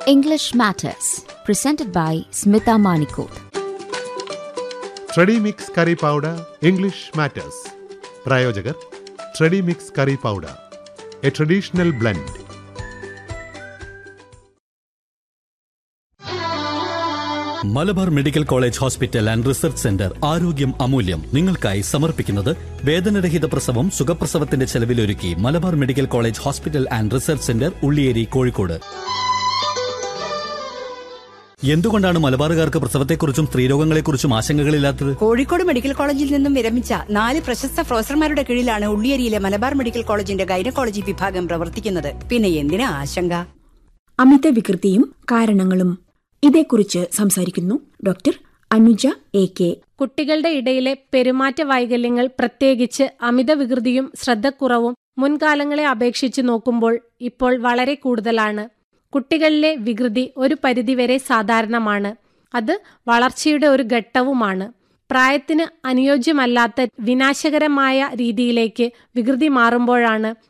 English Matters, presented by Smita Manikot. Tredy Mix curry powder English matters പ്രായോജകർ Tredy Mix curry powder a traditional blend Malabar medical college hospital and research centre ആരോഗ്യം അമൂല്യം നിങ്ങൾക്കായി സമർപ്പിക്കുന്നത് വേദനരഹിത പ്രസവം സുഖപ്രസവത്തിന്റെ ചെലവിലൊരുക്കി Malabar medical college hospital and research centre Ulliyeri Kozhikode എന്തുകൊണ്ടാണ് മലബാറുകാർക്ക് പ്രസവത്തെക്കുറിച്ചും സ്ത്രീരോഗങ്ങളെക്കുറിച്ചും ആശങ്കകളില്ലാത്തത് കോഴിക്കോട് മെഡിക്കൽ കോളേജിൽ നിന്നും വിരമിച്ച നാല് പ്രശസ്ത പ്രൊഫസർമാരുടെ കീഴിലാണ് ഉള്ളിയേരിയിലെ മലബാർ മെഡിക്കൽ കോളേജിന്റെ ഗൈനക്കോളജി വിഭാഗം പ്രവർത്തിക്കുന്നത് പിന്നെ എന്തിനാ ആശങ്ക അമിത വികൃതിയും കാരണങ്ങളും ഇതേക്കുറിച്ച് സംസാരിക്കുന്നു ഡോക്ടർ അനുജ എ കെ കുട്ടികളുടെ ഇടയിലെ പെരുമാറ്റ വൈകല്യങ്ങൾ പ്രത്യേകിച്ച് അമിത വികൃതിയും ശ്രദ്ധക്കുറവും മുൻകാലങ്ങളെ അപേക്ഷിച്ച് നോക്കുമ്പോൾ ഇപ്പോൾ വളരെ കൂടുതലാണ് കുട്ടികളിലെ വികൃതി ഒരു പരിധിവരെ സാധാരണമാണ് അത് വളർച്ചയുടെ ഒരു ഘട്ടവുമാണ് പ്രായത്തിന് അനുയോജ്യമല്ലാത്ത വിനാശകരമായ രീതിയിലേക്ക് വികൃതി മാറുമ്പോഴാണ്